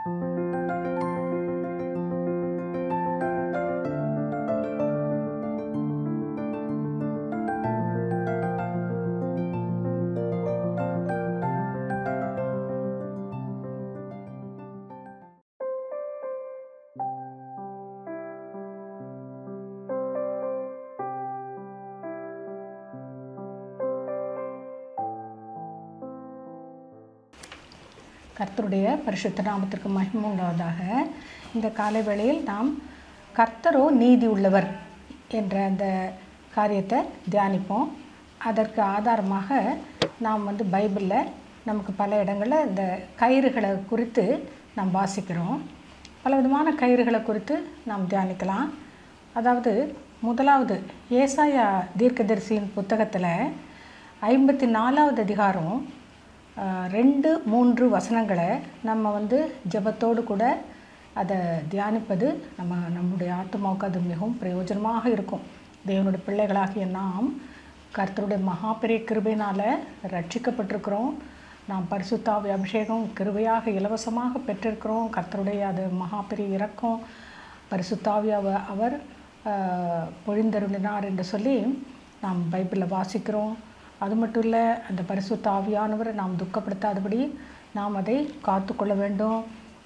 கர்த்தருடைய பரிசுத்த நாமத்திற்கு மகிமை உண்டாவதாக இந்த காலை வேளையில் நாம் கர்த்தரோ நீதி உள்ளவர் என்ற அந்த காரியத்தை தியானிப்போம் அதற்கு ஆதாரமாக நாம் வந்து பைபிளில் நமக்கு பல இடங்களில் இந்த கயிறுகளை குறித்து நாம் வாசிக்கிறோம் பல விதமான கயிறுகளை குறித்து நாம் தியானிக்கலாம் அதாவது முதலாவது ஏசாயா தீர்க்கதரிசியின் புத்தகத்தில் ஐம்பத்தி நாலாவது அதிகாரம் ஆஹ், ரெண்டு மூன்று வசனங்களை நம்ம வந்து ஜெபத்தோடு கூட அதை தியானிப்பது நம்ம நம்முடைய ஆத்மாவுக்கு அது மிகவும் பிரயோஜனமாக இருக்கும் தேவனுடைய பிள்ளைகளாகிய நாம் கர்த்தருடைய மகா பெரிய கிருபையினால் ரட்சிக்கப்பட்டிருக்கிறோம் நாம் பரிசுத்தாவி அபிஷேகம் கிருபையாக இலவசமாக பெற்றிருக்கிறோம் கர்த்தருடைய அது மகா பெரிய இரக்கம் பரிசுத்தாவி அவ அவர் ஆஹ், பொழிந்தருளினார் என்று சொல்லி நாம் பைபிளில் வாசிக்கிறோம் அது மட்டும் இல்லை அந்த பரிசுத்த ஆவியானவரை நாம் துக்கப்படுத்தாதபடி நாம் அதை காத்துக்கொள்ள வேண்டும்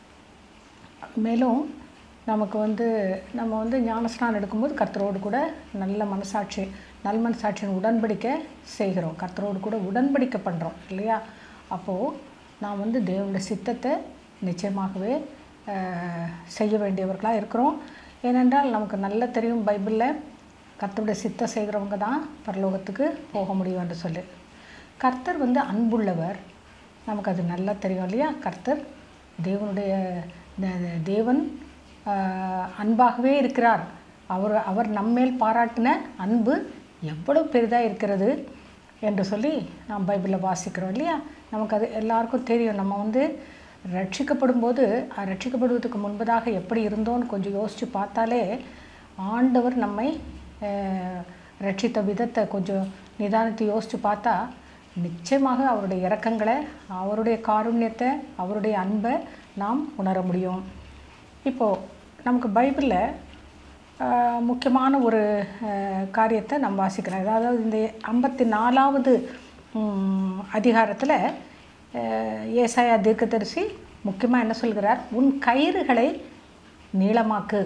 மேலும் நமக்கு வந்து நம்ம வந்து ஞானஸ்நானம் எடுக்கும்போது கர்த்தரோடு கூட நல்ல மனசாட்சி நல் மனசாட்சியின் உடன்படிக்கை செய்கிறோம் கர்த்தரோடு கூட உடன்படிக்கை பண்ணுறோம் இல்லையா அப்போது நாம் வந்து தேவனுடைய சித்தத்தை நிச்சயமாகவே ஆஹ், செய்ய வேண்டியவர்களாக இருக்கிறோம் ஏனென்றால் நமக்கு நல்ல தெரியும் பைபிளில் கர்த்தருடைய சித்தம் செய்கிறவங்க தான் பரலோகத்துக்கு போக முடியும் என்று சொல்லி கர்த்தர் வந்து அன்புள்ளவர் நமக்கு அது நல்லா தெரியும் இல்லையா கர்த்தர் தேவனுடைய தே- தேவன் ஆஹ், அன்பாகவே இருக்கிறார் அவர் அவர் நம்மேல் பாராட்டின அன்பு எவ்வளவு பெரிதாக இருக்கிறது என்று சொல்லி நாம் பைபிளில் வாசிக்கிறோம் இல்லையா நமக்கு அது எல்லாருக்கும் தெரியும் நம்ம வந்து ரட்சிக்கப்படும் போது அஹ், ரட்சிக்கப்படுவதற்கு முன்பதாக எப்படி இருந்தோன்னு கொஞ்சம் யோசித்து பார்த்தாலே ஆண்டவர் நம்மை அஹ், ரட்சித்த விதத்தை கொஞ்சம் நிதானித்து யோசித்து பார்த்தா நிச்சயமாக அவருடைய இரக்கங்களை அவருடைய காருண்யத்தை அவருடைய அன்பை நாம் உணர முடியும் இப்போது நமக்கு பைபிளில் ஆஹ், முக்கியமான ஒரு ஆஹ், காரியத்தை நம்ம வாசிக்கிறோம் அதாவது இந்த ஐம்பத்தி நாலாவது அதிகாரத்தில் ஏசாயா தீர்க்கதரிசி முக்கியமாக என்ன சொல்கிறார் உன் கயிறுகளை நீளமாக்கு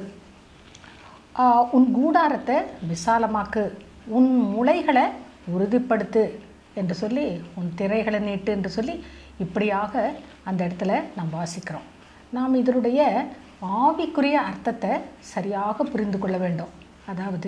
ஆஹ், உன் கூடாரத்தை விசாலமாக்கு உன் முளைகளை உறுதிப்படுத்து என்று சொல்லி உன் திரைகளை நீட்டு என்று சொல்லி இப்படியாக அந்த இடத்துல நாம் வாசிக்கிறோம் நாம் இதனுடைய ஆவிக்குரிய அர்த்தத்தை சரியாக புரிந்து கொள்ள வேண்டும் அதாவது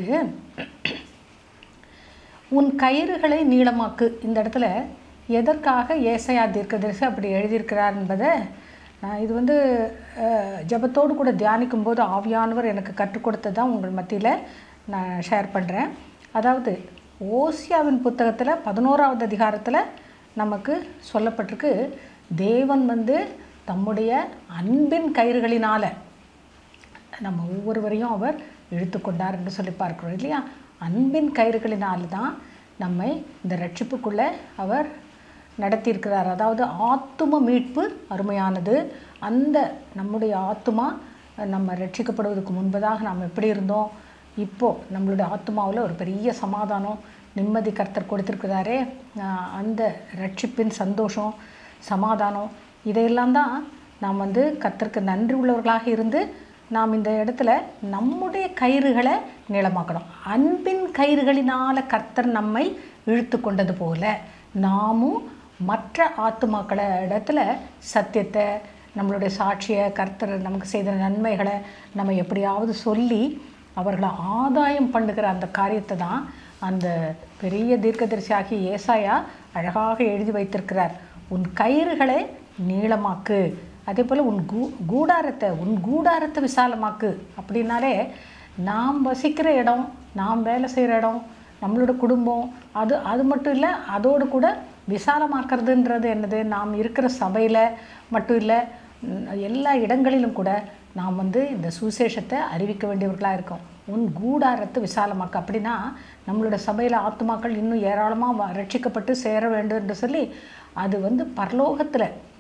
உன் கயிறுகளை நீளமாக்கு இந்த இடத்துல எதற்காக ஏசையா தீர்க்கதரிசி அப்படி எழுதியிருக்கிறார் என்பதை நான் இது வந்து அஹ், ஜெபத்தோடு கூட தியானிக்கும் போது ஆவியானவர் எனக்கு கற்றுக் கொடுத்தது தான் உங்கள் மத்தியில் நான் ஷேர் பண்ணுறேன் அதாவது ஓசியாவின் புத்தகத்தில் பதினோராவது அதிகாரத்தில் நமக்கு சொல்லப்பட்டிருக்கு தேவன் வந்து தம்முடைய அன்பின் கயிறுகளினால் நம்ம ஒவ்வொருவரையும் அவர் இழுத்து கொண்டார் என்று சொல்லி பார்க்கிறோம் இல்லையா அன்பின் கயிறுகளினால் தான் நம்மை இந்த ரட்சிப்புக்குள்ளே அவர் நடத்தியிருக்கிறார் அதாவது ஆத்தும மீட்பு அருமையானது அந்த நம்முடைய ஆத்துமா நம்ம ரட்சிக்கப்படுவதற்கு முன்பதாக நாம் எப்படி இருந்தோம் இப்போது நம்மளுடைய ஆத்மாவில் ஒரு பெரிய சமாதானம் நிம்மதி கர்த்தர் கொடுத்துருக்கிறாரே ஆஹ் அந்த ரட்சிப்பின் சந்தோஷம் சமாதானம் இதையெல்லாம் தான் நாம் வந்து கர்த்தருக்கு நன்றி உள்ளவர்களாக இருந்து நாம் இந்த இடத்துல நம்முடைய கயிறுகளை நீளமாக்கணும் அன்பின் கயிறுகளினால் கர்த்தர் நம்மை இழுத்து கொண்டது போல நாமும் மற்ற ஆத்துமாக்களை இடத்துல சத்தியத்தை நம்மளுடைய சாட்சியை கர்த்தர் நமக்கு செய்த நன்மைகளை நம்ம எப்படியாவது சொல்லி அவர்களை ஆதாயம் பண்ணுகிற அந்த காரியத்தை தான் அந்த பெரிய தீர்க்கதரிசியாகிய ஏசாயா அழகாக எழுதி வைத்திருக்கிறார் உன் கயிறுகளை நீளமாக்கு அதே போல் உன் கூ கூடாரத்தை உன் கூடாரத்தை விசாலமாக்கு அப்படின்னாலே நாம் வசிக்கிற இடம் நாம் வேலை செய்கிற இடம் நம்மளோட குடும்பம் அது அது மட்டும் இல்லை அதோடு கூட விசாலமாக்குறதுன்றது என்னது நாம் இருக்கிற சபையில் மட்டும் இல்லை ம், எல்லா இடங்களிலும் கூட நாம் வந்து இந்த சுவிசேஷத்தை அறிவிக்க வேண்டியவர்களாக இருக்கோம் உன் கூடாரத்தை விசாலமாக்க அப்படின்னா நம்மளோட சபையில் ஆத்துமாக்கள் இன்னும் ஏராளமாக ரட்சிக்கப்பட்டு சேர வேண்டும் என்று சொல்லி அது வந்து பரலோகத்தில்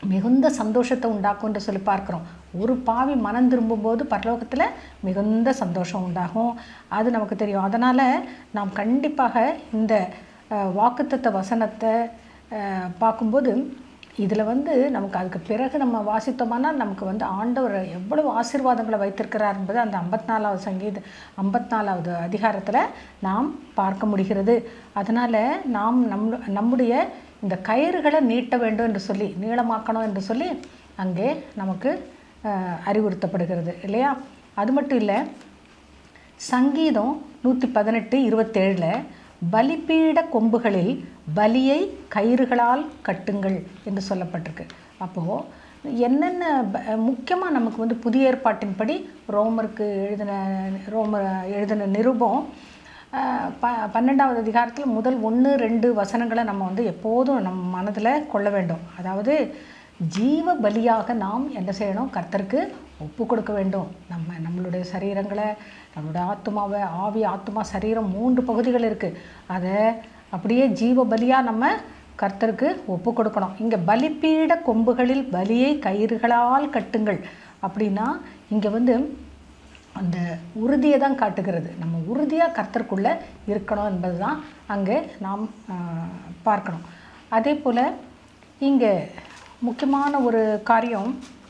மிகுந்த சந்தோஷத்தை உண்டாக்கும் என்று சொல்லி பார்க்குறோம் ஒரு பாவி மனம் திரும்பும்போது பரலோகத்தில் மிகுந்த சந்தோஷம் உண்டாகும் அது நமக்கு தெரியும் அதனால் நாம் கண்டிப்பாக இந்த அஹ், வாக்குத்தத்த வசனத்தை அஹ், பார்க்கும்போது இதில் வந்து நமக்கு அதுக்கு பிறகு நம்ம வாசித்தோம்னா நமக்கு வந்து ஆண்டவர் எவ்வளவு ஆசீர்வாதங்களை வைத்திருக்கிறார் என்பது அந்த ஐம்பத்தி நாலாவது சங்கீத ஐம்பத்தி நாலாவது அதிகாரத்தில் நாம் பார்க்க முடிகிறது அதனால் நாம் நம் நம்முடைய இந்த கயிறுகளை நீட்ட வேண்டும் என்று சொல்லி நீளமாக்கணும் என்று சொல்லி அங்கே நமக்கு அஹ், அறிவுறுத்தப்படுகிறது இல்லையா அது மட்டும் இல்லை சங்கீதம் நூற்றி பதினெட்டு இருபத்தேழில் பலிபீட கொம்புகளில் பலியை கயிறுகளால் கட்டுங்கள் என்று சொல்லப்பட்டிருக்கு அப்போது என்னென்ன முக்கியமாக நமக்கு வந்து புதிய ஏற்பாட்டின்படி ரோமருக்கு எழுதின ரோமர் எழுதின நிருபம் அஹ், ப பன்னெண்டாவது அதிகாரத்தில் முதல் ஒன்று ரெண்டு வசனங்களை நம்ம வந்து எப்போதும் நம்ம மனதில் கொள்ள வேண்டும் அதாவது ஜீவ பலியாக நாம் என்ன செய்யணும் கர்த்தருக்கு ஒப்பு கொடுக்க வேண்டும் நம்ம நம்மளுடைய சரீரங்களை நம்மளுடைய ஆத்மாவை ஆவி ஆத்மா சரீரம் மூன்று பகுதிகள் இருக்குது அதை அப்படியே ஜீவ பலியாக நம்ம கர்த்தருக்கு ஒப்பு கொடுக்கணும் இங்கே பலிப்பீட கொம்புகளில் பலியை கயிறுகளால் கட்டுங்கள் அப்படின்னா இங்கே வந்து அந்த உறுதியை தான் காட்டுகிறது நம்ம உறுதியாக கர்த்தருக்குள்ளே இருக்கணும் என்பது தான் அங்கே நாம் ஆஹ், பார்க்கணும் அதே போல் இங்கே முக்கியமான ஒரு காரியம்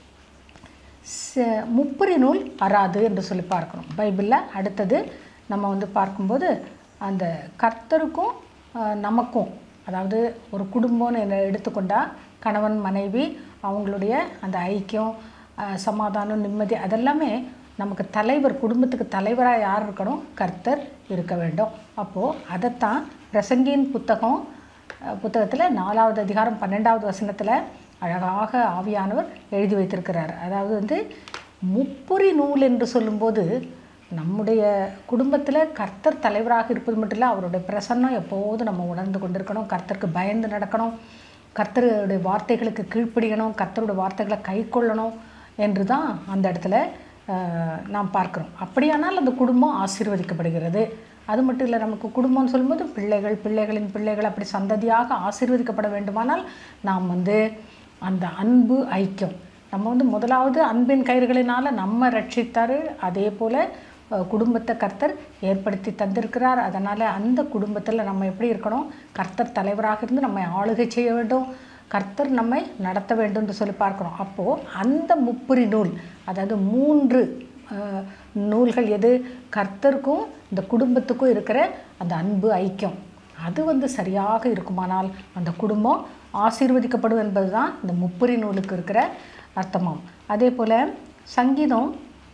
ச- முப்பரி நூல் அறாது என்று சொல்லி பார்க்கணும் பைபிளில் அடுத்தது நம்ம வந்து பார்க்கும்போது அந்த கர்த்தருக்கும் ஆஹ், நமக்கும் அதாவது ஒரு குடும்பம்னு என்ன எடுத்துக்கொண்டால் கணவன் மனைவி அவங்களுடைய அந்த ஐக்கியம் ஆஹ், சமாதானம் நிம்மதி அதெல்லாமே நமக்கு தலைவர் குடும்பத்துக்கு தலைவராக யார் இருக்கணும் கர்த்தர் இருக்க வேண்டும் அப்போது அதைத்தான் பிரசங்கியின் புத்தகம் புத்தகத்தில் நாலாவது அதிகாரம் பன்னெண்டாவது வசனத்தில் அழகாக ஆவியானவர் எழுதி வைத்திருக்கிறார் அதாவது வந்து முப்புரி நூல் என்று சொல்லும்போது நம்முடைய குடும்பத்தில் கர்த்தர் தலைவராக இருப்பது மட்டும் இல்லை அவருடைய பிரசன்னம் எப்போதும் நம்ம உணர்ந்து கொண்டிருக்கணும் கர்த்தருக்கு பயந்து நடக்கணும் கர்த்தருடைய வார்த்தைகளுக்கு கீழ்ப்படியணும் கர்த்தருடைய வார்த்தைகளை கை கொள்ளணும் என்று தான் அந்த இடத்துல ஆஹ், நாம் பார்க்குறோம் அப்படியானால் அந்த குடும்பம் ஆசீர்வதிக்கப்படுகிறது அது மட்டும் இல்லை நமக்கு குடும்பம்னு சொல்லும்போது பிள்ளைகள் பிள்ளைகளின் பிள்ளைகள் அப்படி சந்ததியாக ஆசீர்வதிக்கப்பட வேண்டுமானால் நாம் வந்து அந்த அன்பு ஐக்கியம் நம்ம வந்து முதலாவது அன்பின் கயிறுகளினால் நம்ம ரட்சித்தார் அதே போல் அஹ், குடும்பத்தை கர்த்தர் ஏற்படுத்தி தந்திருக்கிறார் அதனால் அந்த குடும்பத்தில் நம்ம எப்படி இருக்கணும் கர்த்தர் தலைவராக இருந்து நம்மை ஆளுகை செய்ய வேண்டும் கர்த்தர் நம்மை நடத்த வேண்டும் என்று சொல்லி பார்க்குறோம் அப்போது அந்த முப்புரி நூல் அதாவது மூன்று அஹ், நூல்கள் எது கர்த்தருக்கும் இந்த குடும்பத்துக்கும் இருக்கிற அந்த அன்பு ஐக்கியம் அது வந்து சரியாக இருக்குமானால் அந்த குடும்பம் ஆசீர்வதிக்கப்படும் என்பது தான் இந்த முப்புரி நூலுக்கு இருக்கிற அர்த்தமாம் அதே போல் சங்கீதம்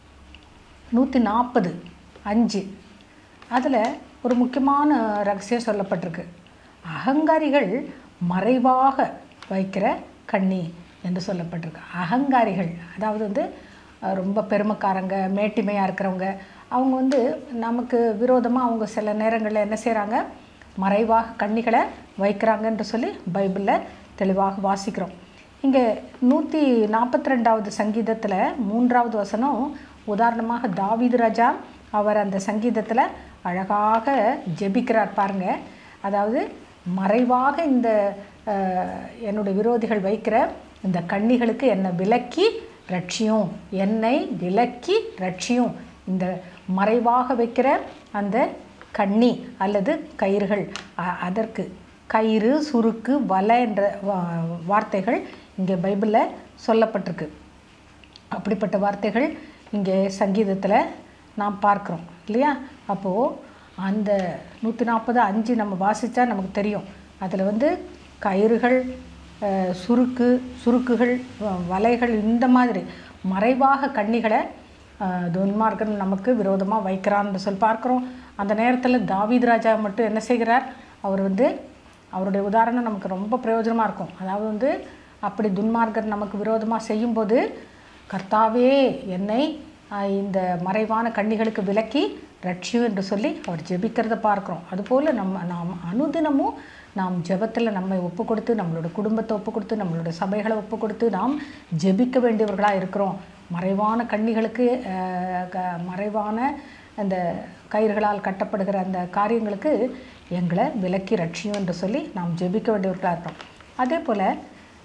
நூற்றி நாற்பது அஞ்சு அதில் ஒரு முக்கியமான ரகசியம் சொல்லப்பட்டிருக்கு அகங்காரிகள் மறைவாக வைக்கிற கண்ணி என்று சொல்லப்பட்டிருக்கு அகங்காரிகள் அதாவது வந்து அஹ், ரொம்ப பெருமைக்காரங்க மேட்டிமையாக இருக்கிறவங்க அவங்க வந்து நமக்கு விரோதமாக அவங்க சில நேரங்களில் என்ன செய்கிறாங்க மறைவாக கண்ணிகளை வைக்கிறாங்கன்னு சொல்லி பைபிளில் தெளிவாக வாசிக்கிறோம் இங்கே நூற்றி நாற்பத்தி ரெண்டாவது சங்கீதத்தில் மூன்றாவது வசனம் உதாரணமாக தாவீது ராஜா அவர் அந்த சங்கீதத்தில் அழகாக ஜெபிக்கிறார் பாருங்க அதாவது மறைவாக இந்த அஹ், என்னுடைய விரோதிகள் வைக்கிற இந்த கண்ணிகளுக்கு என்னை விலக்கி ரட்சியும் என்னை விலக்கி ரட்சியும் இந்த மறைவாக வைக்கிற அந்த கண்ணி அல்லது கயிறுகள் அ- அதற்கு கயிறு சுருக்கு வலை என்ற வா- வார்த்தைகள் இங்கே பைபிளில் சொல்லப்பட்டிருக்கு அப்படிப்பட்ட வார்த்தைகள் இங்கே சங்கீதத்தில் நாம் பார்க்குறோம் இல்லையா அப்போது அந்த நூற்றி நாற்பது அஞ்சு நம்ம வாசித்தா நமக்கு தெரியும் அதில் வந்து கயிறுகள் அஹ், சுருக்கு சுருக்குகள் வ- வலைகள் இந்த மாதிரி மறைவாக கண்ணிகளை அஹ், துன்மார்க்கன் நமக்கு விரோதமாக வைக்கிறான்னு சொல்லி பார்க்குறோம் அந்த நேரத்தில் தாவீது ராஜா மட்டும் என்ன செய்கிறார் அவர் வந்து அவருடைய உதாரணம் நமக்கு ரொம்ப பிரயோஜனமாக இருக்கும் அதாவது வந்து அப்படி துன்மார்க்கர் நமக்கு விரோதமாக செய்யும்போது கர்த்தாவே என்னை ஆஹ், இந்த மறைவான கண்ணிகளுக்கு விலக்கி ரட்சியும் என்று சொல்லி அவர் ஜெபிக்கிறத பார்க்குறோம் அதுபோல் நம்ம நாம் அனுதினமும் நாம் ஜெபத்தில் நம்மை ஒப்பு கொடுத்து நம்மளோட குடும்பத்தை ஒப்பு கொடுத்து நம்மளோட சபைகளை ஒப்பு கொடுத்து நாம் ஜெபிக்க வேண்டியவர்களாக இருக்கிறோம் மறைவான கண்ணிகளுக்கு ஆஹ், க- மறைவான அந்த கயிறுகளால் கட்டப்படுகிற அந்த காரியங்களுக்கு எங்களை விலக்கி ரட்சியும் என்று சொல்லி நாம் ஜெபிக்க வேண்டியவர்களாக இருக்கிறோம் அதே போல்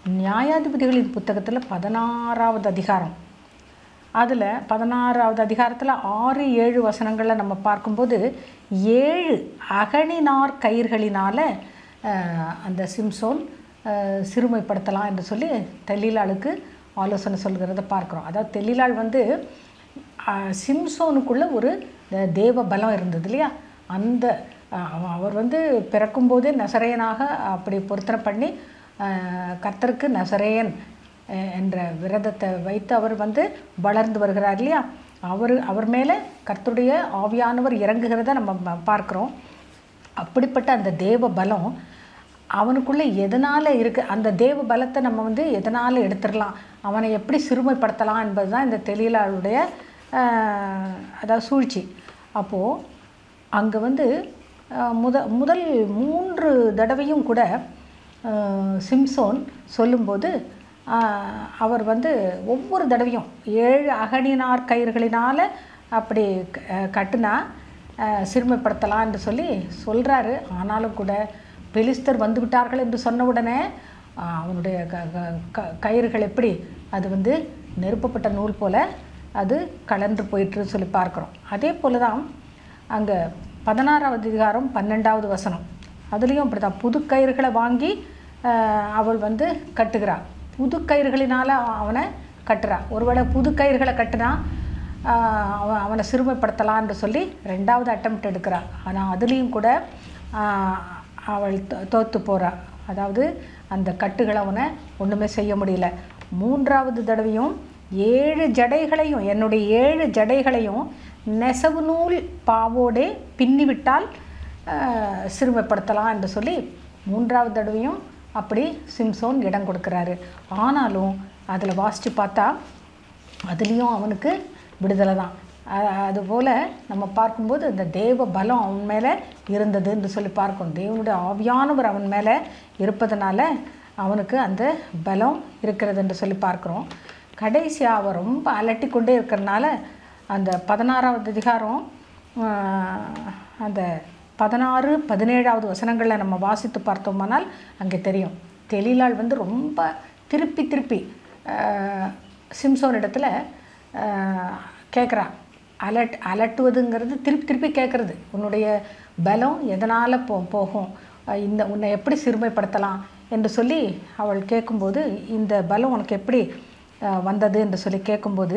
நியாயாதிபதிகளின் புத்தகத்தில் பதினாறாவது அதிகாரம் அதில் பதினாறாவது அதிகாரத்தில் ஆறு ஏழு வசனங்களில் நம்ம பார்க்கும்போது ஏழு அகனினார் கயிர்களினால் அந்த சிம்சோன் அஹ், சிறுமைப்படுத்தலாம் என்று சொல்லி தெல்லிலாளுக்கு ஆலோசனை சொல்கிறத பார்க்குறோம் அதாவது தெல்லிலாள் வந்து அஹ், சிம்சோனுக்குள்ள ஒரு அஹ், தேவ பலம் இருந்தது இல்லையா அந்த அஹ், அவ- அவர் வந்து பிறக்கும்போதே நசரேயனாக அப்படி பொருத்தனை பண்ணி அஹ், கர்த்தருக்கு நசரேயன் அஹ், என்ற விரதத்தை வைத்து அவர் வந்து வளர்ந்து வருகிறார் இல்லையா அவர் அவர் மேலே கர்த்தருடைய ஆவியானவர் இறங்குகிறத நம்ம ம- பார்க்கிறோம் அப்படிப்பட்ட அந்த தேவ பலம் அவனுக்குள்ளே எதனால் இருக்கு அந்த தேவ பலத்தை நம்ம வந்து எதனால் எடுத்துடலாம் அவனை எப்படி சிறுமைப்படுத்தலாம் என்பது தான் இந்த தெளிலாளுடைய அதாவது சூழ்ச்சி அப்போது அங்கே வந்து அஹ், முத முதல் மூன்று தடவையும் கூட அஹ், சிம்சோன் சொல்லும்போது அஹ், அவர் வந்து ஒவ்வொரு தடவையும் ஏழு அகனினார் கயிறுகளினால் அப்படி க- அஹ், கட்டுனா அஹ், சிறுமைப்படுத்தலாம் என்று சொல்லி சொல்கிறாரு ஆனாலும் கூட பெலிஸ்தர் வந்து விட்டார்கள் என்று சொன்ன உடனே அஹ், அவனுடைய க க- க கயிறுகள் எப்படி அது வந்து நெருப்பப்பட்ட நூல் போல் அது கலன்று போயிட்டுன்னு சொல்லி பார்க்குறோம் அதே போல தான் அங்கே பதினாறாவது அதிகாரம் பன்னெண்டாவது வசனம் அதுலேயும் அப்படி தான் புது கயிறுகளை வாங்கி அஹ், அவள் வந்து கட்டுகிறா புது கயிறுகளினால் அவனை கட்டுறா ஒருவேளை புது கயிறுகளை கட்டுனா ஆஹ் அவன் அவனை சிறுமைப்படுத்தலான்னு சொல்லி ரெண்டாவது அட்டம்ப்ட் எடுக்கிறா ஆனால் அதுலேயும் கூட ஆஹ் அவள் தோ- தோத்து போகிறா அதாவது அந்த கட்டுகளை அவனை ஒன்றுமே செய்ய முடியல மூன்றாவது தடவையும் ஏழு ஜடைகளையும் என்னுடைய ஏழு ஜடைகளையும் நெசவு நூல் பாவோடே பின்னிவிட்டால் ஆஹ் சிறுமைப்படுத்தலாம் என்று சொல்லி மூன்றாவது தடவையும் அப்படி சிம்சோன் இடம் கொடுக்குறாரு ஆனாலும் அதில் வாசித்து பார்த்தா அதுலேயும் அவனுக்கு விடுதலை தான் அ- அதுபோல் நம்ம பார்க்கும்போது இந்த தேவ பலம் அவன் மேலே இருந்தது என்று சொல்லி பார்க்கணும் தேவனுடைய ஆவியானவர் அவன் மேலே இருப்பதனால அவனுக்கு அந்த பலம் இருக்கிறது என்று சொல்லி பார்க்குறோம் கடைசியாக அவன் ரொம்ப அலட்டி கொண்டே இருக்கிறனால அந்த பதினாறாவது அதிகாரம் ஆஹ், அந்த பதினாறு பதினேழாவது வசனங்களில் நம்ம வாசித்து பார்த்தோமானால் அங்கே தெரியும் தெளிலாள் வந்து ரொம்ப திருப்பி திருப்பி ஆஹ், சிம்சோன் இடத்துல கேட்குறா அலட் அலட்டுவதுங்கிறது திருப்பி திருப்பி கேட்குறது உன்னுடைய பலம் எதனால் போ போகும் அஹ் இந்த உன்னை எப்படி சிறுமைப்படுத்தலாம் என்று சொல்லி அவள் கேட்கும்போது இந்த பலம் உனக்கு எப்படி அஹ், வந்தது என்று சொல்லி கேட்கும்போது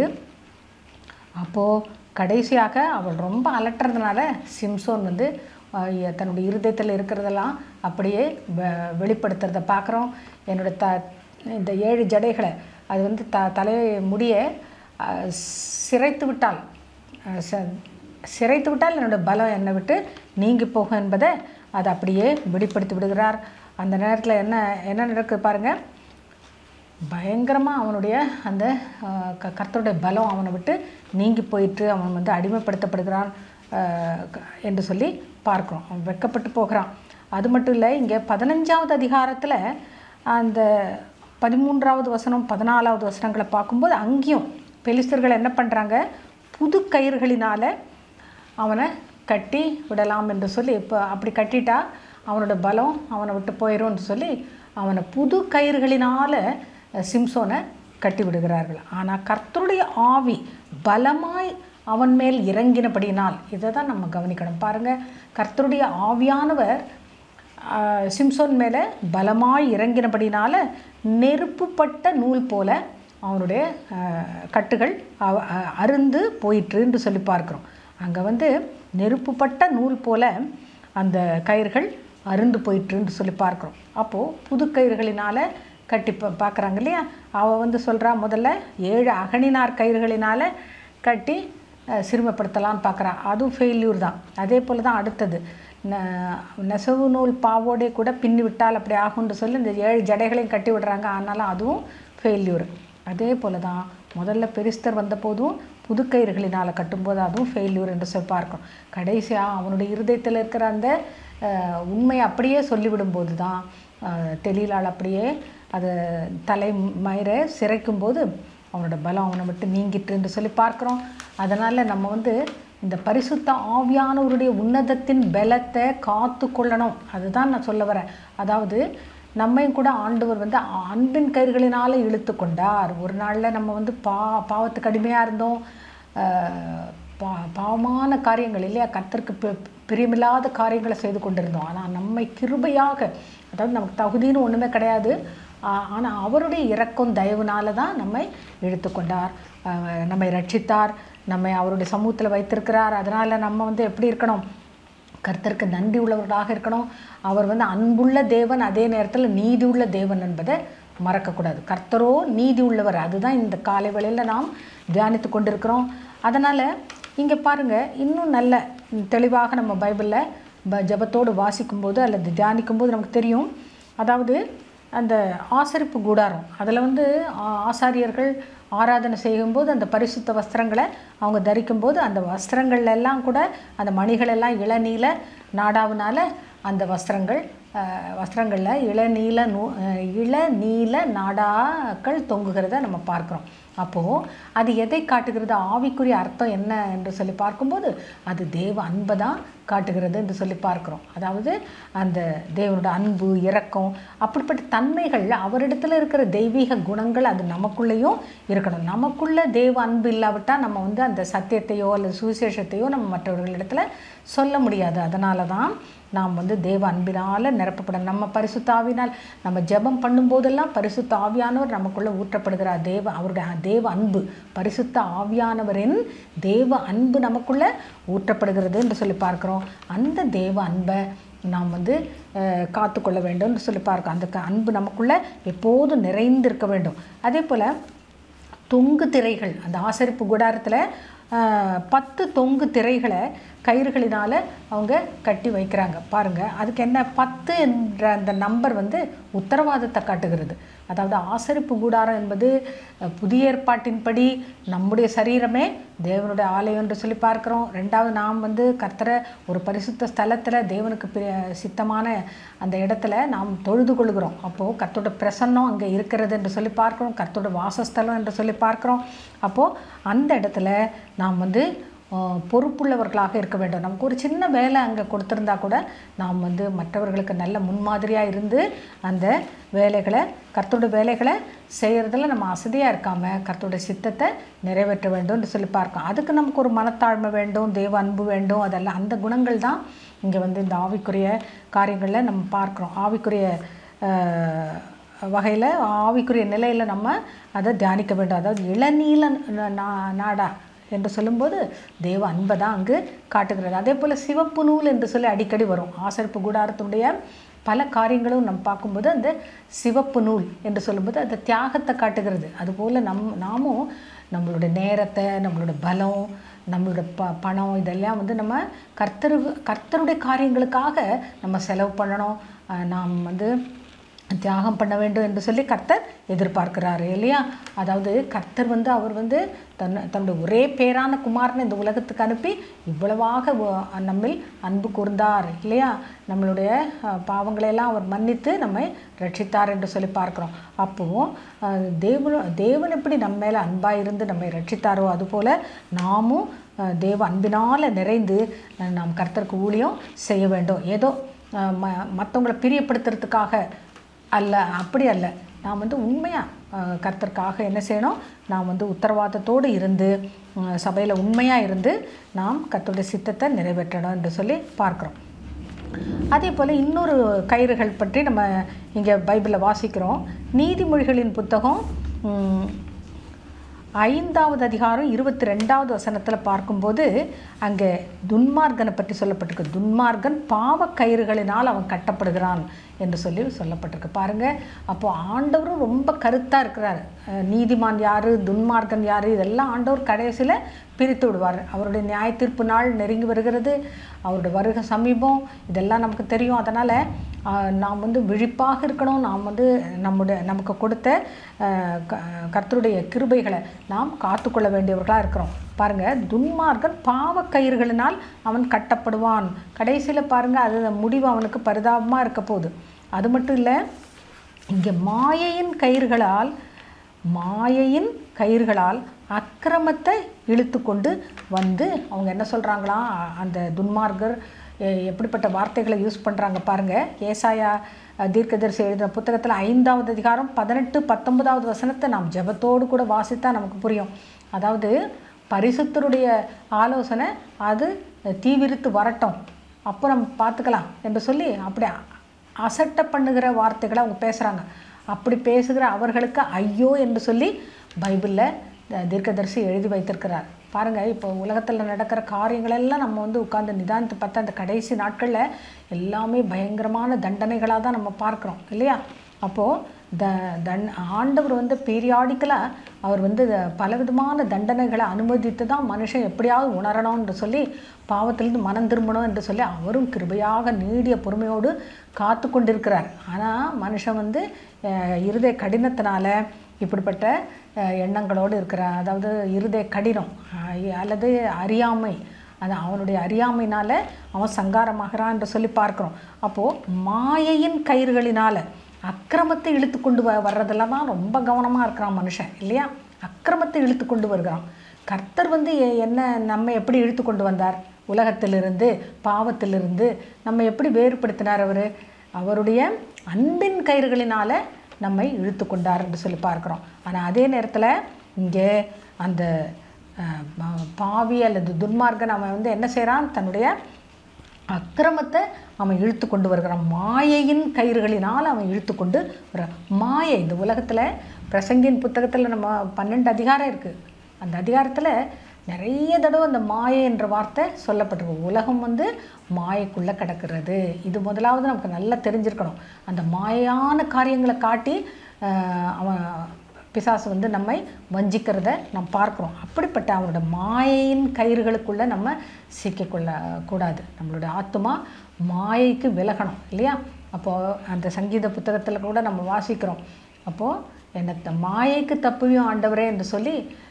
அப்போது கடைசியாக அவள் ரொம்ப அலட்டுறதுனால சிம்சோன் வந்து அஹ், எ- தன்னுடைய இருதயத்தில் இருக்கிறதெல்லாம் அப்படியே வெ- வெளிப்படுத்துறத பார்க்குறோம் என்னோட த இந்த ஏழு ஜடைகளை அது வந்து த தலை முடிய அஹ், சிரைத்து விட்டால் அஹ், ச- சிரைத்து விட்டால் என்னோட பலம் என்னை விட்டு நீங்கி போகும் என்பதை அதை அப்படியே வெளிப்படுத்தி விடுகிறார் அந்த நேரத்தில் என்ன என்ன நடக்குது பாருங்கள் பயங்கரமாக அவனுடைய அந்த அஹ், க கர்த்தருடைய பலம் அவனை விட்டு நீங்கி போயிட்டு அவன் வந்து அடிமைப்படுத்தப்படுகிறான் அஹ், க- என்று சொல்லி பார்க்குறோம் அவன் வெட்கப்பட்டு போகிறான் அது மட்டும் இல்லை இங்கே பதினஞ்சாவது அதிகாரத்தில் அந்த பதிமூன்றாவது வசனம் பதினாலாவது வசனங்களை பார்க்கும்போது அங்கேயும் பெலிஸ்தர்கள் என்ன பண்ணுறாங்க புது கயிறுகளினால் அவனை கட்டி விடலாம் என்று சொல்லி இப்போ அப்படி கட்டிட்டா அவனோட பலம் அவனை விட்டு போயிடும்னு சொல்லி அவனை புது கயிறுகளினால் சிம்சோனை கட்டி விடுகிறார்கள் ஆனால் கர்த்தருடைய ஆவி பலமாய் அவன் மேல் இறங்கினபடினால் இதை தான் நம்ம கவனிக்கணும் பாருங்கள் கர்த்தருடைய ஆவியானவர் ஆஹ், சிம்சோன் மேலே பலமாய் இறங்கினபடினால நெருப்புப்பட்ட நூல் போல அவனுடைய ஆஹ், கட்டுகள் அவ- அ- அருந்து போயிற்றுன்னு சொல்லி பார்க்குறோம் அங்கே வந்து நெருப்புப்பட்ட நூல் போல அந்த கயிறுகள் அருந்து போயிற்றுன்னு சொல்லி பார்க்குறோம் அப்போது புது கயிறுகளினால் கட்டி பா பார்க்குறாங்க இல்லையா அவள் வந்து சொல்கிறா முதல்ல ஏழு அகனினார் கயிறுகளினால் கட்டி அஹ், சிறுமைப்படுத்தலாம்னு பார்க்குறா அதுவும் ஃபெயில்யூர் தான் அதே போல் தான் அடுத்தது ந- நெசவு நூல் பாவோடே கூட பின்னி விட்டால் அப்படி ஆகும்னு சொல்லி இந்த ஏழு ஜடைகளையும் கட்டி விடுறாங்க ஆனாலும் அதுவும் ஃபெயில்யூர் அதே போல் தான் முதல்ல பெரிஸ்தர் வந்தபோதும் புதுக்கயிறுகளினால் கட்டும்போது அதுவும் ஃபெயில்யூர் என்று சொல்லி பார்க்கும் கடைசியாக அவனுடைய இருதயத்தில் இருக்கிற அந்த அஹ், உண்மையை அப்படியே சொல்லிவிடும்போது தான் அஹ், தெளிலால் அப்படியே அதை தலை மயிரை சிரைக்கும்போது அவனோட பலம் அவனை விட்டு நீங்கிட்டு என்று சொல்லி பார்க்குறோம் அதனால் நம்ம வந்து இந்த பரிசுத்த ஆவியானவருடைய உன்னதத்தின் பலத்தை காத்து கொள்ளணும் அதுதான் நான் சொல்ல வரேன் அதாவது நம்மையும் கூட ஆண்டவர் வந்து அன்பின் கயிறுகளினால இழுத்து கொண்டார் ஒரு நாளில் நம்ம வந்து பா பாவத்துக்கு அடிமையாக இருந்தோம் ஆஹ் பா பாவமான காரியங்கள் இல்லையா கர்த்தருக்கு பி- பிரியமில்லாத காரியங்களை செய்து கொண்டிருந்தோம் ஆனால் நம்மை கிருபையாக அதாவது நமக்கு தகுதின்னு ஒன்றுமே கிடையாது ஆனால் அவருடைய இரக்கம் தயவுனால தான் நம்மை இழுத்து கொண்டார் ஆஹ் நம்மை ரட்சித்தார் நம்மை அவருடைய சமூகத்தில் வைத்திருக்கிறார் அதனால் நம்ம வந்து எப்படி இருக்கணும் கர்த்தருக்கு நன்றி உள்ளவர்களாக இருக்கணும் அவர் வந்து அன்புள்ள தேவன் அதே நேரத்தில் நீதி உள்ள தேவன் என்பதை மறக்கக்கூடாது கர்த்தரோ நீதி உள்ளவர் அதுதான் இந்த காலை வேளையில் நாம் தியானித்து கொண்டிருக்கிறோம் அதனால் இங்கே பாருங்கள் இன்னும் நல்ல தெளிவாக நம்ம பைபிளில் ப ஜபத்தோடு வாசிக்கும்போது அல்லது தியானிக்கும்போது நமக்கு தெரியும் அதாவது அந்த ஆசரிப்பு கூடாரம் அதில் வந்து ஆ- ஆசாரியர்கள் ஆராதனை செய்யும்போது அந்த பரிசுத்த வஸ்திரங்களை அவங்க தரிக்கும்போது அந்த வஸ்திரங்கள்ல எல்லாம் கூட அந்த மணிகள் எல்லாம் இளநீல நாடாவினால அந்த வஸ்திரங்கள் அஹ், வஸ்திரங்களில் இளநீல நூ அஹ், இளநீல நாடாக்கள் தொங்குகிறத நம்ம பார்க்குறோம் அப்போது அது எதை காட்டுகிறது ஆவிக்குரிய அர்த்தம் என்ன என்று சொல்லி பார்க்கும்போது அது தேவ அன்பை தான் காட்டுகிறது என்று சொல்லி பார்க்குறோம் அதாவது அந்த தேவனோட அன்பு இரக்கம் அப்படிப்பட்ட தன்மைகள் அவரிடத்துல இருக்கிற தெய்வீக குணங்கள் அது நமக்குள்ளேயும் இருக்கணும் நமக்குள்ள தேவ அன்பு இல்லாவிட்டால் நம்ம வந்து அந்த சத்தியத்தையோ அல்லது சுவிசேஷத்தையோ நம்ம மற்றவர்களிடத்துல சொல்ல முடியாது அதனால தான் நாம் வந்து தேவ அன்பினால் நிரப்பப்பட நம்ம பரிசுத்த ஆவினால் நம்ம ஜெபம் பண்ணும்போதெல்லாம் பரிசுத்த ஆவியானவர் நமக்குள்ளே ஊற்றப்படுகிறார் தேவ அவருடைய தேவ அன்பு பரிசுத்த ஆவியானவரின் தேவ அன்பு நமக்குள்ளே ஊற்றப்படுகிறது என்று சொல்லி பார்க்கிறோம் அந்த தேவ அன்பை நாம் வந்து அஹ், காத்துக்கொள்ள வேண்டும்னு சொல்லி பார்க்கிறோம் அந்த க- அன்பு நமக்குள்ளே எப்போதும் நிறைந்திருக்க வேண்டும் அதே போல் தொங்கு திரைகள் அந்த ஆசரிப்பு கூடாரத்தில் ஆஹ், பத்து தொங்கு திரைகளை கயிறுகளினால் அவங்க கட்டி வைக்கிறாங்க பாருங்கள் அதுக்கு என்ன பத்து என்ற அந்த நம்பர் வந்து உத்தரவாதத்தை காட்டுகிறது அதாவது ஆசரிப்பு கூடாரம் என்பது அஹ், புதிய ஏற்பாட்டின்படி நம்முடைய சரீரமே தேவனுடைய ஆலயம் என்று சொல்லி பார்க்குறோம் ரெண்டாவது நாம் வந்து கர்த்தரை ஒரு பரிசுத்த ஸ்தலத்தில் தேவனுக்கு பிரிய- சித்தமான அந்த இடத்துல நாம் தொழுது கொள்கிறோம் அப்போது கர்த்தரோட பிரசன்னம் அங்கே இருக்கிறது என்று சொல்லி பார்க்குறோம் கர்த்தரோட வாசஸ்தலம் என்று சொல்லி பார்க்குறோம் அப்போது அந்த இடத்துல நாம் வந்து அஹ், பொறுப்புள்ளவர்களாக இருக்க வேண்டும் நமக்கு ஒரு சின்ன வேலை அங்கே கொடுத்துருந்தா கூட நாம் வந்து மற்றவர்களுக்கு நல்ல முன்மாதிரியாக இருந்து அந்த வேலைகளை கர்த்தரோட வேலைகளை செய்கிறதுல நம்ம அசதியாக இருக்காமல் கர்த்தரோட சித்தத்தை நிறைவேற்ற வேண்டும்னு சொல்லி பார்க்கோம் அதுக்கு நமக்கு ஒரு மனத்தாழ்மை வேண்டும் தேவ அன்பு வேண்டும் அதெல்லாம் அந்த குணங்கள் தான் இங்கே வந்து இந்த ஆவிக்குரிய காரியங்களில் நம்ம பார்க்குறோம் ஆவிக்குரிய அஹ், வகையில் ஆவிக்குரிய நிலையில் நம்ம அதை தியானிக்க வேண்டும் அதாவது இளநீல ந- நா- நாடா என்று சொல்லும்போது தேவ அன்பை தான் அங்கு காட்டுகிறது அதே போல் சிவப்பு நூல் என்று சொல்லி அடிக்கடி வரும் ஆசரிப்பு கூடாரத்துடைய பல காரியங்களும் நம்ம பார்க்கும்போது அந்த சிவப்பு நூல் என்று சொல்லும்போது அந்த தியாகத்தை காட்டுகிறது அதுபோல் நம் நாமும் நம்மளுடைய நேரத்தை நம்மளோட பலம் நம்மளோட ப பணம் இதெல்லாம் வந்து நம்ம கர்த்தரு கர்த்தருடைய காரியங்களுக்காக நம்ம செலவு பண்ணணும் அஹ் நாம் வந்து தியாகம் பண்ண வேண்டும் என்று சொல்லி கர்த்தர் எதிர்பார்க்கிறாரு இல்லையா அதாவது கர்த்தர் வந்து அவர் வந்து தன் தன்னுடைய ஒரே பேரான குமாரனை இந்த உலகத்துக்கு அனுப்பி இவ்வளவாக வ- நம்மில் அன்பு கூர்ந்தார் இல்லையா நம்மளுடைய அஹ், பாவங்களையெல்லாம் அவர் மன்னித்து நம்மை ரட்சித்தார் என்று சொல்லி பார்க்குறோம் அப்போது தேவன் தேவன் எப்படி நம்ம மேலே அன்பாக இருந்து நம்மை ரட்சித்தாரோ அதுபோல் நாமும் அஹ், தேவ அன்பினால் நிறைந்து அஹ், நாம் கர்த்தருக்கு ஊழியம் செய்ய வேண்டும் ஏதோ அஹ், ம மற்றவங்களை பிரியப்படுத்துறதுக்காக அல்ல அப்படி அல்ல நாம் வந்து உண்மையாக கர்த்தருக்காக என்ன செய்யணும் நாம் வந்து உத்தரவாதத்தோடு இருந்து சபையில் உண்மையாக இருந்து நாம் கர்த்தருடைய சித்தத்தை நிறைவேற்றணும் என்று சொல்லி பார்க்குறோம் அதே போல் இன்னொரு கயிறுகள் பற்றி நம்ம இங்கே பைபிளில் வாசிக்கிறோம் நீதிமொழிகளின் புத்தகம் ம், ஐந்தாவது அதிகாரம் இருபத்தி ரெண்டாவது வசனத்தில் பார்க்கும்போது அங்கே துன்மார்கனை பற்றி சொல்லப்பட்டிருக்கு துன்மார்கன் பாவ கயிறுகளினால் அவன் கட்டப்படுகிறான் என்று சொல்லி சொல்லப்பட்டிருக்கு பாருங்கள் அப்போ ஆண்டவரும் ரொம்ப கருத்தாக இருக்கிறார் அஹ் நீதிமான் யார் துன்மார்கன் யார் இதெல்லாம் ஆண்டவர் கடைசியில் பிரித்து விடுவார் அவருடைய நியாய தீர்ப்பு நாள் நெருங்கி வருகிறது அவருடைய வருகை சமீபம் இதெல்லாம் நமக்கு தெரியும் அதனால் நாம் வந்து விழிப்பாக இருக்கணும் நாம் வந்து நம்முடைய நமக்கு கொடுத்த ஆஹ், க- கர்த்தருடைய கிருபைகளை நாம் காத்துக்கொள்ள வேண்டியவர்களாக இருக்கிறோம் பாருங்கள் துன்மார்கன் பாவக்கயிறுகளினால் அவன் கட்டப்படுவான் கடைசியில் பாருங்கள் அது முடிவு அவனுக்கு பரிதாபமாக இருக்க போகுது அது மட்டும் இல்லை இங்கே மாயையின் கயிறுகளால் மாயையின் கயிறுகளால் அக்கிரமத்தை இழுத்து கொண்டு வந்து அவங்க என்ன சொல்கிறாங்களாம் அந்த துன்மார்கர் எ- எப்படிப்பட்ட வார்த்தைகளை யூஸ் பண்ணுறாங்க பாருங்கள் ஏசாயா அஹ், தீர்க்கதரிசி எழுதின புத்தகத்தில் ஐந்தாவது அதிகாரம் பதினெட்டு பத்தொன்பதாவது வசனத்தை நாம் ஜெபத்தோடு கூட வாசித்தா நமக்கு புரியும் அதாவது பரிசுத்தருடைய ஆலோசனை அது தீவிரித்து வரட்டும் அப்போ நம்ம பார்த்துக்கலாம் என்று சொல்லி அப்படி அசட்டை பண்ணுகிற வார்த்தைகளை அவங்க பேசுகிறாங்க அப்படி பேசுகிற அவர்களுக்கு ஐயோ என்று சொல்லி பைபிளில் தீர்க்கதரிசி எழுதி வைத்திருக்கிறார் பாருங்கள் இப்போ உலகத்தில் நடக்கிற காரியங்களெல்லாம் நம்ம வந்து உட்கார்ந்து நிதானித்து பார்த்தா அந்த கடைசி நாட்களில் எல்லாமே பயங்கரமான தண்டனைகளாக தான் நம்ம பார்க்குறோம் இல்லையா அப்போது த தன் ஆண்டவர் வந்து பீரியாடிக்கலாக அவர் வந்து பலவிதமான தண்டனைகளை அனுமதித்து தான் மனுஷன் எப்படியாவது உணரணும் என்று சொல்லி பாவத்திலிருந்து மனம் திரும்பணும் என்று சொல்லி அவரும் கிருபையாக நீடிய பொறுமையோடு காத்து கொண்டிருக்கிறார் ஆனால் மனுஷன் வந்து அஹ், இருதய கடினத்தினால இப்படிப்பட்ட அஹ், எண்ணங்களோடு இருக்கிற அதாவது இருதய கடினம் அஹ், அல்லது அறியாமை அது அவனுடைய அறியாமையினால அவன் சங்காரமாகிறான் என்று சொல்லி பார்க்குறோம் அப்போது மாயையின் கயிறுகளினால் அக்கிரமத்தை இழுத்து கொண்டு வ வர்றதுல தான் ரொம்ப கவனமாக இருக்கிறான் மனுஷன் இல்லையா அக்கிரமத்தை இழுத்து கொண்டு வருகிறான் கர்த்தர் வந்து எ- என்ன நம்ம எப்படி இழுத்து கொண்டு வந்தார் உலகத்திலிருந்து பாவத்திலிருந்து நம்ம எப்படி வேறுபடுத்தினார் அவர் அவருடைய அன்பின் கயிறுகளினால நம்மை இழுத்து கொண்டார் என்று சொல்லி பார்க்குறோம் ஆனால் அதே நேரத்தில் இங்கே அந்த அஹ், பா- பாவி அல்லது துன்மார்க்கன் அவன் வந்து என்ன செய்கிறான் தன்னுடைய அக்கிரமத்தை அவன் இழுத்து கொண்டு வருகிறான் மாயையின் கயிறுகளினால் அவன் இழுத்து கொண்டு வர மாயை இந்த உலகத்தில் பிரசங்கின் புத்தகத்தில் நம்ம பன்னெண்டு அதிகாரம் இருக்குது அந்த அதிகாரத்தில் நிறைய தடவை அந்த மாயை என்ற வார்த்தை சொல்லப்பட்டிருக்கு உலகம் வந்து மாயைக்குள்ளே கிடக்கிறது இது முதலாவது நமக்கு நல்லா தெரிஞ்சிருக்கணும் அந்த மாயான காரியங்களை காட்டி ஆஹ், அவன் பிசாசு வந்து நம்மை வஞ்சிக்கிறத நாம் பார்க்குறோம் அப்படிப்பட்ட அவனோட மாயையின் கயிறுகளுக்குள்ளே நம்ம சிக்கிக்கொள்ள கூடாது நம்மளுடைய ஆத்மா மாயைக்கு விலகணும் இல்லையா அப்போது அந்த சங்கீத புத்தகத்தில் கூட நம்ம வாசிக்கிறோம் அப்போது என்னை த- மாயைக்கு தப்புவியும் ஆண்டவரே என்று சொல்லி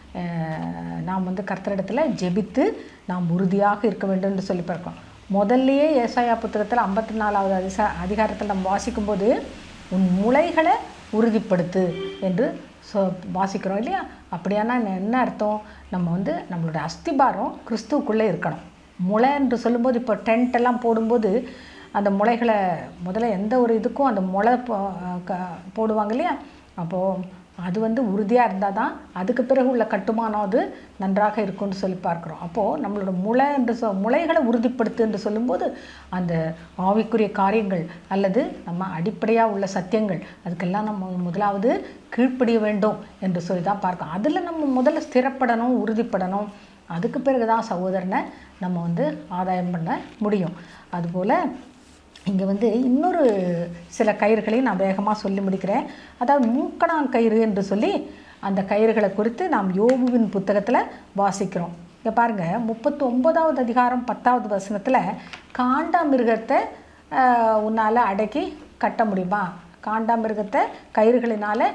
அஹ், நாம் வந்து கர்த்தரிடத்தில் ஜெபித்து நாம் உறுதியாக இருக்க வேண்டும் என்று சொல்லி பார்க்கிறோம் முதல்லயே ஏசாயா புத்தகத்தில் ஐம்பத்தி நாலாவது அதிசா அதிகாரத்தில் நம்ம வாசிக்கும்போது உன் முளைகளை உறுதிப்படுத்து என்று சொ வாசிக்கிறோம் இல்லையா அப்படியானா என்ன- என்ன அர்த்தம் நம்ம வந்து நம்மளோட அஸ்திபாரம் கிறிஸ்துவுக்குள்ளே இருக்கணும் முளை என்று சொல்லும்போது இப்போ டென்ட் எல்லாம் போடும்போது அந்த முளைகளை முதல்ல எந்த ஒரு இதுக்கும் அந்த முளை போ க- போடுவாங்க இல்லையா அப்போது அது வந்து உறுதியாக இருந்தால் தான் அதுக்கு பிறகு உள்ள கட்டுமானம் அது நன்றாக இருக்கும்னு சொல்லி பார்க்குறோம் அப்போது நம்மளோட முளை என்று சொ முளைகளை உறுதிப்படுத்து என்று சொல்லும்போது அந்த ஆவிக்குரிய காரியங்கள் அல்லது நம்ம அடிப்படையாக உள்ள சத்தியங்கள் அதுக்கெல்லாம் நம்ம முதலாவது கீழ்ப்படிய வேண்டும் என்று சொல்லி தான் பார்க்கணும் அதில் நம்ம முதல்ல ஸ்திரப்படணும் உறுதிப்படணும் அதுக்கு பிறகு தான் சகோதரனை நம்ம வந்து ஆதாயம் பண்ண முடியும் அதுபோல் இங்கே வந்து இன்னொரு சில கயிறுகளையும் நான் வேகமாக சொல்லி முடிக்கிறேன் அதாவது மூக்கணாங்கயிறு என்று சொல்லி அந்த கயிறுகளை குறித்து நாம் யோபுவின் புத்தகத்தில் வாசிக்கிறோம் இங்கே பாருங்கள் முப்பத்தி ஒன்பதாவது அதிகாரம் பத்தாவது வசனத்தில் காண்டாமிருகத்தை உன்னால் அடக்கி கட்ட முடியுமா காண்டாமிருகத்தை கயிறுகளினால்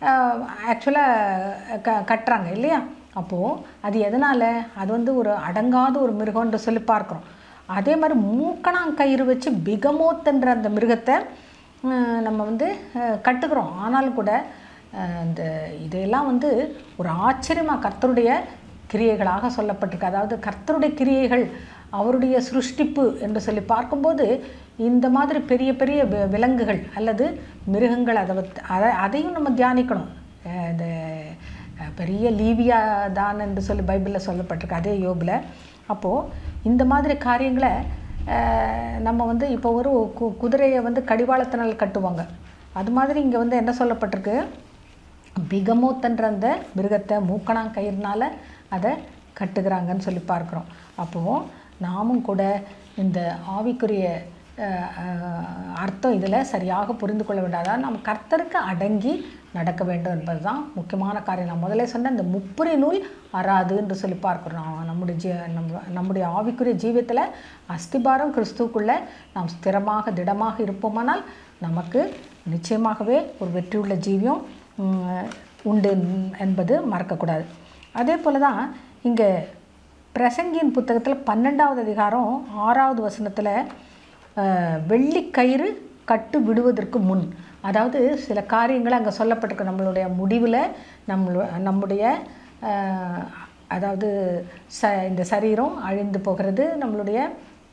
ஆக்சுவலாக க கட்டுறாங்க இல்லையா அப்போது அது எதனால் அது வந்து ஒரு அடங்காத ஒரு மிருகம்னு சொல்லி பார்க்குறோம் அதே மாதிரி மூக்கணாங்கயிறு வச்சு பிகமோத்துன்ற அந்த மிருகத்தை அஹ், நம்ம வந்து அஹ், கட்டுக்கிறோம் ஆனாலும் கூட அஹ், இந்த இதையெல்லாம் வந்து ஒரு ஆச்சரியமாக கர்த்தருடைய கிரியைகளாக சொல்லப்பட்டிருக்கு அதாவது கர்த்தருடைய கிரியைகள் அவருடைய சிருஷ்டிப்பு என்று சொல்லி பார்க்கும்போது இந்த மாதிரி பெரிய பெரிய வி- விலங்குகள் அல்லது மிருகங்கள் அதை வத்- அதை அதையும் நம்ம தியானிக்கணும் அஹ், இந்த அஹ், பெரிய லீவியா தான் என்று சொல்லி பைபிளில் சொல்லப்பட்டிருக்கு அதே யோபில் அப்போது இந்த மாதிரி காரியங்களை அஹ், நம்ம வந்து இப்போ ஒரு கு குதிரையை வந்து கடிவாளத்தினால் கட்டுவாங்க அது மாதிரி இங்கே வந்து என்ன சொல்லப்பட்டிருக்கு பிகமோத்தன்ற அந்த மிருகத்தை மூக்கணாங்கயிறுனால அதை கட்டுகிறாங்கன்னு சொல்லி பார்க்குறோம் அப்போது நாமும் கூட இந்த ஆவிக்குரிய அஹ், அஹ், அர்த்தம் இதில் சரியாக புரிந்து கொள்ள வேண்டும் அதாவது நம்ம கர்த்தருக்கு அடங்கி நடக்க வேண்டும் என்பது தான் முக்கியமான காரியம் நான் முதல்ல சொன்ன இந்த முப்புரி நூல் அறாது என்று சொல்லி பார்க்குறோம் நாம் நம்முடைய ஜீ நம்ம நம்முடைய ஆவிக்குரிய ஜீவியத்தில் அஸ்திபாரம் கிறிஸ்துவுக்குள்ளே நாம் ஸ்திரமாக திடமாக இருப்போமானால் நமக்கு நிச்சயமாகவே ஒரு வெற்றியுள்ள ஜீவியம் உம், உண்டு என்பது மறக்கக்கூடாது அதே போல் தான் இங்கே பிரசங்கியின் புத்தகத்தில் பன்னெண்டாவது அதிகாரம் ஆறாவது வசனத்தில் வெள்ளிக்கயிறு கட்டு விடுவதற்கு முன் அதாவது சில காரியங்கள் அங்கே சொல்லப்பட்டிருக்கு நம்மளுடைய முடிவில் நம்மளு நம்முடைய அஹ், அதாவது ச இந்த சரீரம் அழிந்து போகிறது நம்மளுடைய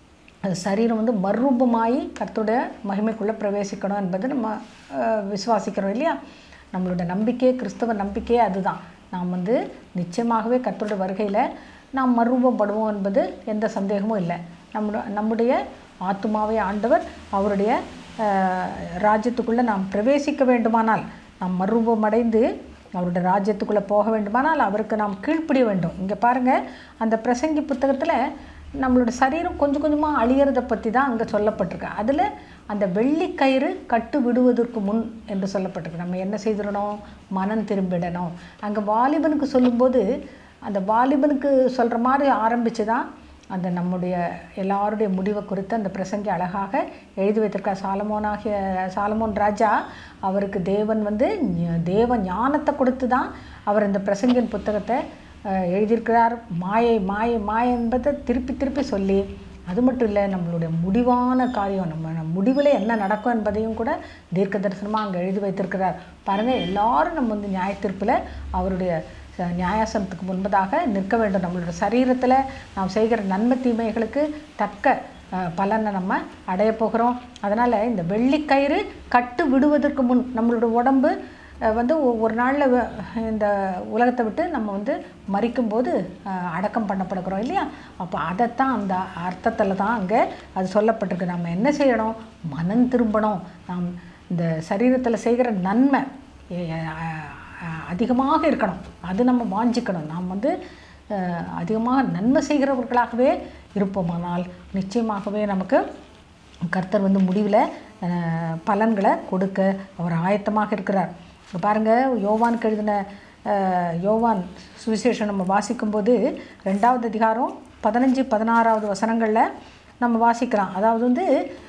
அது சரீரம் வந்து மறுரூபமாகி கர்த்தருடைய மகிமைக்குள்ளே பிரவேசிக்கணும் என்பது நம்ம அஹ், விசுவாசிக்கிறோம் இல்லையா நம்மளோட நம்பிக்கையே கிறிஸ்தவ நம்பிக்கையே அதுதான் நாம் வந்து நிச்சயமாகவே கர்த்தருடைய வருகையில் நாம் மறுரூபப்படுவோம் என்பது எந்த சந்தேகமும் இல்லை நம்முடைய நம்முடைய ஆத்துமாவை ஆண்டவர் அவருடைய ராஜ்யத்துக்குள்ளே நாம் பிரவேசிக்க வேண்டுமானால் நாம் மறுரூபமடைந்து அவருடைய ராஜ்யத்துக்குள்ளே போக வேண்டுமானால் அவருக்கு நாம் கீழ்ப்படிய வேண்டும் இங்கே பாருங்கள் அந்த பிரசங்கி புத்தகத்தில் நம்மளோட சரீரம் கொஞ்சம் கொஞ்சமாக அழியறதை பற்றி தான் அங்கே சொல்லப்பட்டிருக்கு அதில் அந்த வெள்ளிக்கயிறு கட்டு விடுவதற்கு முன் என்று சொல்லப்பட்டிருக்கு நம்ம என்ன செய்திடணும் மனம் திரும்பிடணும் அங்கே வாலிபனுக்கு சொல்லும்போது அந்த வாலிபனுக்கு சொல்கிற மாதிரி ஆரம்பித்து தான் அந்த நம்முடைய எல்லாருடைய முடிவை குறித்து அந்த பிரசங்கி அழகாக எழுதி வைத்திருக்கார் சாலமோனாகிய சாலமோன் ராஜா அவருக்கு தேவன் வந்து ஞ- தேவ ஞானத்தை கொடுத்து தான் அவர் இந்த பிரசங்கின் புத்தகத்தை அஹ், எழுதியிருக்கிறார் மாயை மாயை மாயை என்பதை திருப்பி திருப்பி சொல்லி அது மட்டும் இல்லை நம்மளுடைய முடிவான காரியம் நம்ம நம்ம முடிவில் என்ன நடக்கும் என்பதையும் கூட தீர்க்க தரிசனமாக அங்கே எழுதி வைத்திருக்கிறார் பாருங்கள் எல்லாரும் நம்ம வந்து நியாயத்தீர்ப்பில் அவருடைய ச- நியாயாசனத்துக்கு முன்பதாக நிற்க வேண்டும் நம்மளோட சரீரத்தில் நாம் செய்கிற நன்மை தீமைகளுக்கு தக்க அஹ், பலனை நம்ம அடைய போகிறோம் அதனால் இந்த வெள்ளிக்கயிறு கட்டு விடுவதற்கு முன் நம்மளோட உடம்பு அஹ், வந்து ஒ- ஒரு நாளில் இந்த உலகத்தை விட்டு நம்ம வந்து மறிக்கும்போது அஹ், அடக்கம் பண்ணப்படுகிறோம் இல்லையா அப்போ அதைத்தான் அந்த அர்த்தத்தில் தான் அங்கே அது சொல்லப்பட்டிருக்கு நம்ம என்ன செய்யணும் மனம் திரும்பணும் நாம் இந்த சரீரத்தில் செய்கிற நன்மை எ- அஹ், அஹ், அதிகமாக இருக்கணும் அது நம்ம வாஞ்சிக்கணும் நாம் வந்து அஹ், அதிகமாக நன்மை செய்கிறவர்களாகவே இருப்போமானால் நிச்சயமாகவே நமக்கு கர்த்தர் வந்து முடிவில் அஹ், பலன்களை கொடுக்க அவர் ஆயத்தமாக இருக்கிறார் இப்போ பாருங்கள் யோவானுக்கு எழுதின அஹ், யோவான் சுவிசேஷம் நம்ம வாசிக்கும்போது ரெண்டாவது அதிகாரம் பதினஞ்சு பதினாறாவது வசனங்களில் நம்ம வாசிக்கிறோம் அதாவது வந்து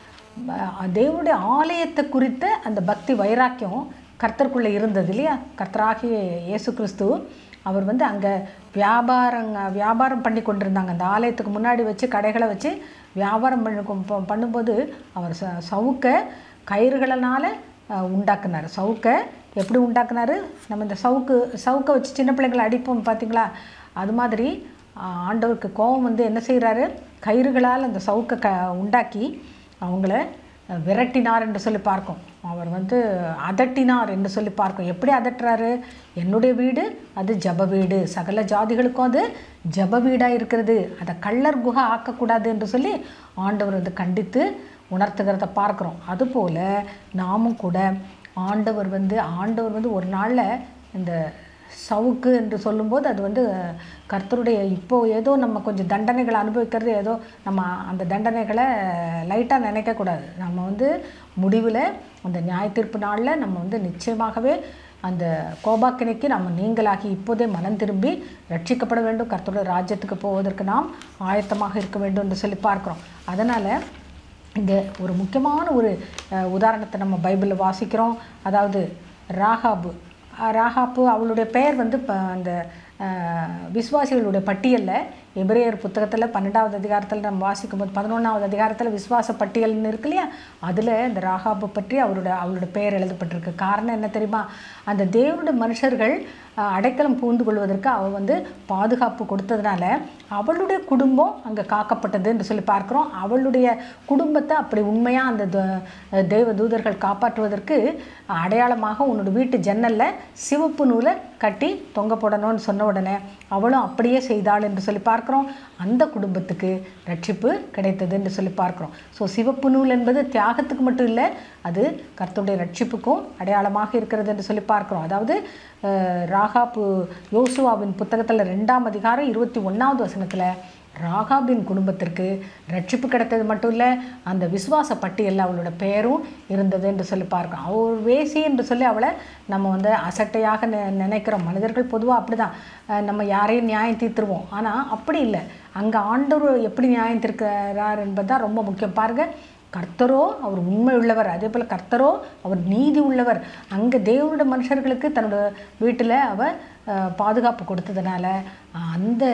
அஹ், தேவனுடைய ஆலயத்தை குறித்த அந்த பக்தி வைராக்கியம் கர்த்தருக்குள்ளே இருந்தது இல்லையா கர்த்தராகிய இயேசு கிறிஸ்து அவர் வந்து அங்கே வியாபாரங்க வியாபாரம் பண்ணி கொண்டிருந்தாங்க அந்த ஆலயத்துக்கு முன்னாடி வச்சு கடைகளை வச்சு வியாபாரம் பண்ணி கொ- ப- பண்ணும்போது அவர் ச சவுக்க கயிறுகளினால அஹ், உண்டாக்குனார் சவுக்கை எப்படி உண்டாக்குனாரு நம்ம இந்த சவுக்கு சவுக்கை வச்சு சின்ன பிள்ளைங்களை அடிப்போம் பார்த்தீங்களா அது மாதிரி அஹ், ஆண்டவருக்கு கோபம் வந்து என்ன செய்கிறாரு கயிறுகளால் அந்த சவுக்கை க உண்டாக்கி அவங்கள விரட்டினார் என்று சொல்லி பார்க்கும் அவர் வந்து அதட்டினார் என்று சொல்லி பார்க்கும் எப்படி அதட்டுறாரு என்னுடைய வீடு அது ஜப வீடு சகல ஜாதிகளுக்கும் அது ஜப வீடாக இருக்கிறது அதை கள்ளர் குகை ஆக்கக்கூடாது என்று சொல்லி ஆண்டவர் வந்து கண்டித்து உணர்த்துகிறத பார்க்குறோம் அதுபோல் நாமும் கூட ஆண்டவர் வந்து ஆண்டவர் வந்து ஒரு நாளில் இந்த சவுக்கு என்று சொல்லும்போது அது வந்து கர்த்தருடைய இப்போ ஏதோ நம்ம கொஞ்சம் தண்டனைகளை அனுபவிக்கிறது ஏதோ நம்ம அந்த தண்டனைகளை லைட்டாக நினைக்கக்கூடாது நம்ம வந்து முடிவில் அந்த நியாய தீர்ப்பு நாளில் நம்ம வந்து நிச்சயமாகவே அந்த கோபாக்கினைக்கு நம்ம நீங்களாகி இப்போதே மனம் திரும்பி ரட்சிக்கப்பட வேண்டும் கர்த்தருடைய ராஜ்யத்துக்கு போவதற்கு நாம் ஆயத்தமாக இருக்க வேண்டும் என்று சொல்லி பார்க்குறோம் அதனால் இங்கே ஒரு முக்கியமான ஒரு அஹ், உதாரணத்தை நம்ம பைபிளில் வாசிக்கிறோம் அதாவது ராகாபு அஹ், ராகாப்பு அவளுடைய பெயர் வந்து இப்போ அந்த அஹ், விசுவாசிகளுடைய பட்டியலில் எபிரேயர் புத்தகத்தில் பன்னெண்டாவது அதிகாரத்தில் நம்ம வாசிக்கும்போது பதினொன்றாவது அதிகாரத்தில் விசுவாச பட்டியல்னு இருக்கு இல்லையா அதில் இந்த ராகாபு பற்றி அவருடைய அவளுடைய பெயர் எழுதப்பட்டிருக்கு காரணம் என்ன தெரியுமா அந்த தேவனுடைய மனுஷர்கள் அஹ், அடைக்கலம் பூந்து கொள்வதற்கு அவள் வந்து பாதுகாப்பு கொடுத்ததுனால அவளுடைய குடும்பம் அங்கே காக்கப்பட்டது என்று சொல்லி பார்க்குறோம் அவளுடைய குடும்பத்தை அப்படி உண்மையாக அந்த த- தேவ தூதர்கள் காப்பாற்றுவதற்கு அடையாளமாக உன்னோட வீட்டு ஜன்னலில் சிவப்பு நூலை கட்டி தொங்க போடணும்னு சொன்ன உடனே அவளும் அப்படியே செய்தாள் என்று சொல்லி பார்க்குறோம் அந்த குடும்பத்துக்கு ரட்சிப்பு கிடைத்தது என்று சொல்லி பார்க்குறோம் ஸோ சிவப்பு நூல் என்பது தியாகத்துக்கு மட்டும் இல்லை அது கர்த்தருடைய ரட்சிப்புக்கும் அடையாளமாக இருக்கிறது என்று சொல்லி பார்க்குறோம் அதாவது அஹ், ராகாப்பு யோசுவாவின் புத்தகத்தில் ரெண்டாம் அதிகாரம் இருபத்தி ஒன்றாவது வசனத்தில் ராகாபின் குடும்பத்திற்கு ரட்சிப்பு கிடைத்தது மட்டும் இல்லை அந்த விசுவாச பட்டியலில் அவளோட பெயரும் இருந்தது என்று சொல்லி பார்க்கிறோம் அவள் ஒரு வேசி என்று சொல்லி அவளை நம்ம வந்து அசட்டையாக நெ நினைக்கிறோம் மனிதர்கள் பொதுவாக அப்படி தான் நம்ம யாரையும் நியாயம் தீர்த்துருவோம் ஆனால் அப்படி இல்லை அங்கே ஆண்டவர் எப்படி நியாயம் தீர்க்கிறார் என்பது தான் ரொம்ப முக்கியம் பாருங்கள் கர்த்தரோ அவர் உண்மை உள்ளவர் அதே போல் கர்த்தரோ அவர் நீதி உள்ளவர் அங்கே தேவனுடைய மனுஷர்களுக்கு தன்னோட வீட்டில் அவர் அஹ், பாதுகாப்பு கொடுத்ததுனால அஹ், அந்த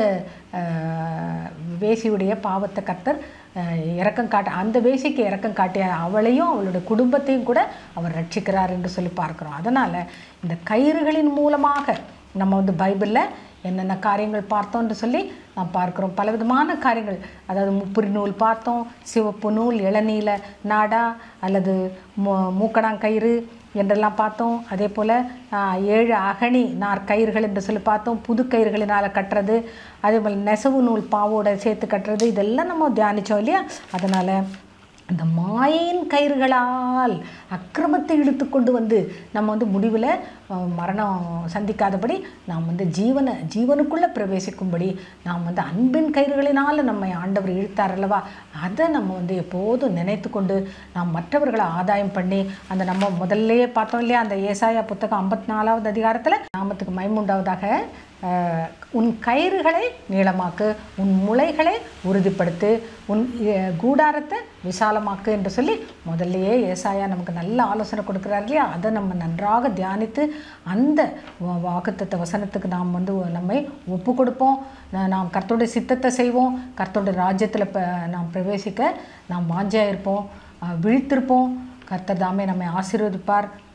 அஹ், வேசியுடைய பாவத்தை கர்த்தர் அஹ், இரக்கம் காட்ட அந்த வேசிக்கு இரக்கம் காட்டிய அவளையும் அவளுடைய குடும்பத்தையும் கூட அவர் ரட்சிக்கிறார் என்று சொல்லி பார்க்குறோம் அதனால் இந்த கயிறுகளின் மூலமாக நம்ம வந்து பைபிளில் என்னென்ன காரியங்கள் பார்த்தோம்னு சொல்லி நாம் பார்க்குறோம் பலவிதமான காரியங்கள் அதாவது முப்புரி நூல் பார்த்தோம் சிவப்பு நூல் இளநீல நாடா அல்லது மூ மூக்கணாங்கயிறு என்றெல்லாம் பார்த்தோம் அதே போல் ஏழு அகனி நார் கயிறுகள் என்று சொல்லி பார்த்தோம் புது கயிறுகளினால் கட்டுறது அதே போல் நெசவு நூல் பாவோட சேர்த்து கட்டுறது இதெல்லாம் நம்ம தியானித்தோம் இல்லையா அதனால் அந்த மாயையின் கயிறுகளால் அக்கிரமத்தை இழுத்து கொண்டு வந்து நம்ம வந்து முடிவில் மரணம் சந்திக்காதபடி நாம் வந்து ஜீவனை ஜீவனுக்குள்ளே பிரவேசிக்கும்படி நாம் வந்து அன்பின் கயிறுகளினால் நம்மை ஆண்டவர் இழுத்தார் அல்லவா அதை நம்ம வந்து எப்போதும் நினைத்து கொண்டு நாம் மற்றவர்களை ஆதாயம் பண்ணி அந்த நம்ம முதல்லையே பார்த்தோம் இல்லையா அந்த ஏசாயா புத்தகம் ஐம்பத்தி நாலாவது அதிகாரத்தில் நாமத்துக்கு மைமுண்டாவதாக அஹ், உன் கயிறுகளை நீளமாக்கு உன் முளைகளை உறுதிப்படுத்து உன் அஹ், கூடாரத்தை விசாலமாக்கு என்று சொல்லி முதல்லையே ஏசாயா நமக்கு நல்ல ஆலோசனை கொடுக்குறார் இல்லையா அதை நம்ம நன்றாக தியானித்து அந்த வா- வாக்குத்தத்த வசனத்துக்கு நாம் வந்து நம்மை ஒப்பு கொடுப்போம் நா- நாம் கர்த்தருடைய சித்தத்தை செய்வோம் கர்த்தருடைய ராஜ்யத்தில் ப நாம் பிரவேசிக்க நாம் வாஞ்சியாக இருப்போம் அஹ், விழித்திருப்போம் கர்த்தர் தாமே நம்மை ஆசீர்வதிப்பார்